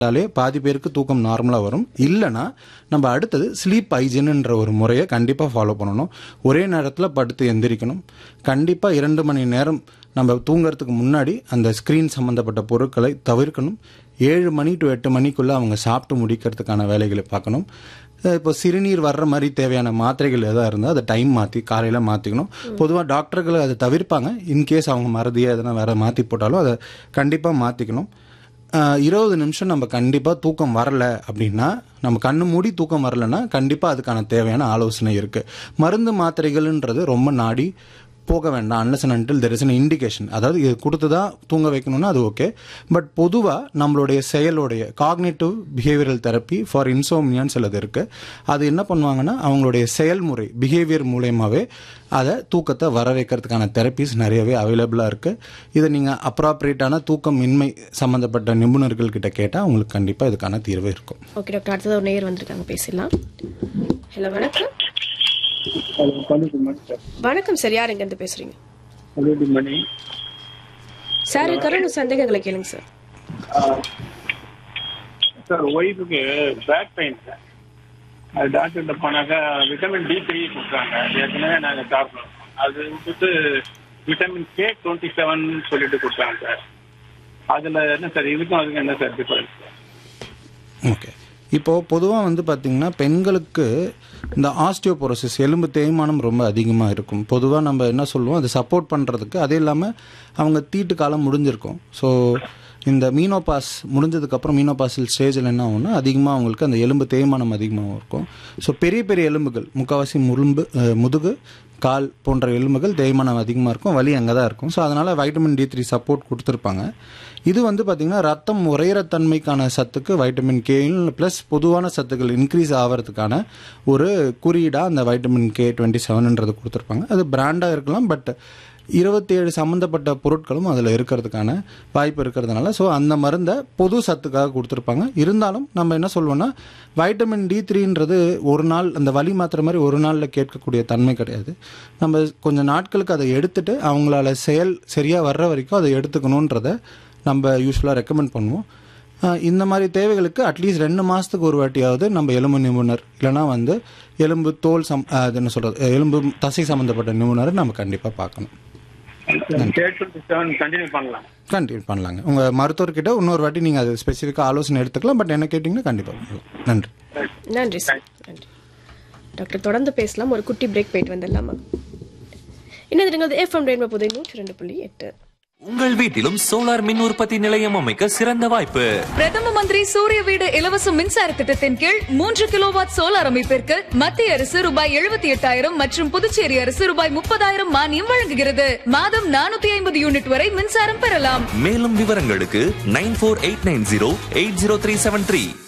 ாலே பாதி பேருக்கு தூக்கம் நார்மலாக வரும் இல்லைனா நம்ம அடுத்தது ஸ்லீப் ஹைஜின்ன்ற ஒரு முறையை கண்டிப்பாக ஃபாலோ பண்ணணும் ஒரே நேரத்தில் படுத்து எந்திரிக்கணும் கண்டிப்பாக இரண்டு மணி நேரம் நம்ம தூங்குறதுக்கு முன்னாடி அந்த ஸ்க்ரீன் சம்மந்தப்பட்ட பொருட்களை தவிர்க்கணும் ஏழு மணி டு எட்டு மணிக்குள்ளே அவங்க சாப்பிட்டு முடிக்கிறதுக்கான வேலைகளை பார்க்கணும் அஹ் இப்போ சிறுநீர் வர்ற மாதிரி தேவையான மாத்திரைகள் எதாவது இருந்தால் அதை டைம் மாற்றி காலையில் மாற்றிக்கணும் பொதுவாக டாக்டர்கள் அதை தவிர்ப்பாங்க இன்கேஸ் அவங்க மறதியாக எதனா வேற மாற்றி போட்டாலும் அதை கண்டிப்பாக மாற்றிக்கணும் இருபது நிமிஷம் நம்ம கண்டிப்பாக தூக்கம் வரல அப்படின்னா நம்ம கண்ணு மூடி தூக்கம் வரலன்னா கண்டிப்பாக அதுக்கான தேவையான ஆலோசனை இருக்குது மருந்து மாத்திரைகள்ன்றது ரொம்ப நாடி போக வேண்டாம் unless and until there is an indication அதாவது இது கொடுத்து தான் தூங்க வைக்கணும்னா அது ஓகே பட் பொதுவாக நம்மளுடைய செயலுடைய காக்னேட்டிவ் பிஹேவியரல் தெரப்பி ஃபார் இன்சோம்னியான்னு சிலது இருக்குது அது என்ன பண்ணுவாங்கன்னா அவங்களுடைய செயல்முறை பிஹேவியர் மூலயமாவே அதை தூக்கத்தை வர வைக்கிறதுக்கான தெரப்பிஸ் நிறையவே அவைலபிளாக இருக்குது இதை நீங்கள் அப்ராப்ரியேட்டான தூக்கம் இன்மை சம்மந்தப்பட்ட நிபுணர்கள் கிட்ட கேட்டால் உங்களுக்கு கண்டிப்பாக இதுக்கான தீர்வு இருக்கும் ஓகே டாக்டர் அடுத்தது ஒரு நேயர் வந்திருக்காங்க பேசலாம் ஹலோ வணக்கம் ஹலோ கல்லூரி மணி சார் வணக்கம் சார் யார் எங்கேருந்து பேசுறீங்க கல்லூரி மணி சார் இருக்கிற உங்க சந்தேகங்களை கேளுங்க சார் சார் ஒய்ஃபுக்கு பேக் பெயின் சார் அது டாக்டர்கிட்ட போனாக்கா விட்டமின் டி த்ரீ கொடுக்குறாங்க ஏற்கனவே நாங்கள் சாப்பிடுறோம் அது விட்டுட்டு விட்டமின் கே டுவெண்ட்டி செவன் சொல்லிட்டு கொடுத்தாங்க சார் அதில் என்ன சார் இதுக்கும் அதுக்கும் என்ன சார் டிஃபரன்ஸ் சார் ஓகே இப்போ பொதுவாக வந்து பார்த்தீங்கன்னா பெண்களுக்கு இந்த ஆஸ்டியோபோரோசிஸ் எலும்பு தேய்மானம் ரொம்ப அதிகமாக இருக்கும் பொதுவாக நம்ம என்ன சொல்லுவோம் அதை சப்போர்ட் பண்ணுறதுக்கு அதே இல்லாமல் அவங்க தீட்டு காலம் முடிஞ்சிருக்கும் ஸோ இந்த மீனோபாஸ் முடிஞ்சதுக்கப்புறம் மீனோபாசில் ஸ்டேஜில் என்ன ஆகும்னா அதிகமாக அவங்களுக்கு அந்த எலும்பு தேய்மானம் அதிகமாக இருக்கும் ஸோ பெரிய பெரிய எலும்புகள் முக்கால்வாசி முரும்பு அஹ், முதுகு கால் போன்ற எலும்புகள் தேய்மானம் அதிகமாக இருக்கும் வலி அங்கே தான் இருக்கும் ஸோ அதனால் வைட்டமின் டி த்ரீ சப்போர்ட் கொடுத்துருப்பாங்க இது வந்து பார்த்திங்கன்னா ரத்தம் உறையிற தன்மைக்கான சத்துக்கு வைட்டமின் கே ப்ளஸ் பொதுவான சத்துக்கள் இன்க்ரீஸ் ஆகிறதுக்கான ஒரு குறியீடாக அந்த வைட்டமின் கே டுவெண்ட்டி செவன்ன்றது கொடுத்துருப்பாங்க அது பிராண்டாக இருக்கலாம் பட் இருபத்தேழு சம்மந்தப்பட்ட பொருட்களும் அதில் இருக்கிறதுக்கான வாய்ப்பு இருக்கிறதுனால ஸோ அந்த மருந்தை பொது சத்துக்காக கொடுத்துருப்பாங்க இருந்தாலும் நம்ம என்ன சொல்லுவோம்னா வைட்டமின் டி த்ரீன்றது ஒரு நாள் அந்த வலி மாத்திரை மாதிரி ஒரு நாளில் கேட்கக்கூடிய தன்மை கிடையாது நம்ம கொஞ்சம் நாட்களுக்கு அதை எடுத்துட்டு அவங்களால செயல் சரியாக வர்ற வரைக்கும் அதை எடுத்துக்கணுன்றத நம்ம யூஸ்வலாக ரெக்கமெண்ட் பண்ணுவோம் ஆஹ் இந்த மாதிரி தேவைகளுக்கு அட்லீஸ்ட் ரெண்டு மாதத்துக்கு ஒரு வாட்டியாவது நம்ம எலும்பு நிபுணர் இல்லைனா வந்து எலும்பு தோல் சம் ஆஹ் அது என்ன சொல்கிறது எலும்பு தசை சம்மந்தப்பட்ட நிபுணரை நம்ம கண்டிப்பாக பார்க்கணும் கே டுவெண்ட்டி செவன் கண்டினியூ பண்ணலாம் கண்டினியூ பண்ணலாங்க உங்கள் மருத்துவர்கிட்ட இன்னொரு வாட்டி நீங்கள் அது ஸ்பெசிஃபிக்காக ஆலோசனை எடுத்துக்கலாம் பட் என்ன கேட்டிங்கன்னா கண்டிப்பாக பண்ணலாம் நன்றி நன்றி சார் நன்றி டாக்டர் தொடர்ந்து பேசலாம் ஒரு குட்டி பிரேக் போயிட்டு வந்துடலாமா இன்னது எஃப்எம் ரெயின்போ புதை நூற்றி ரெண்டு புள்ளி எட்டு உங்கள் வீட்டிலும் சோலார் மின் உற்பத்தி நிலையம் அமைக்க சிறந்த வாய்ப்பு பிரதம மந்திரி சூரிய வீடு இலவச மின்சார திட்டத்தின் கீழ் மூன்று கிலோவாட் சோலார் அமைப்பிற்கு மத்திய அரசு ரூபாய் எழுபத்தி எட்டாயிரம் மற்றும் புதுச்சேரி அரசு ரூபாய் முப்பதாயிரம் மானியம் வழங்குகிறது மாதம் நானூத்தி ஐம்பது யூனிட் வரை மின்சாரம் பெறலாம் மேலும் விவரங்களுக்கு nine four eight nine zero eight zero three seven three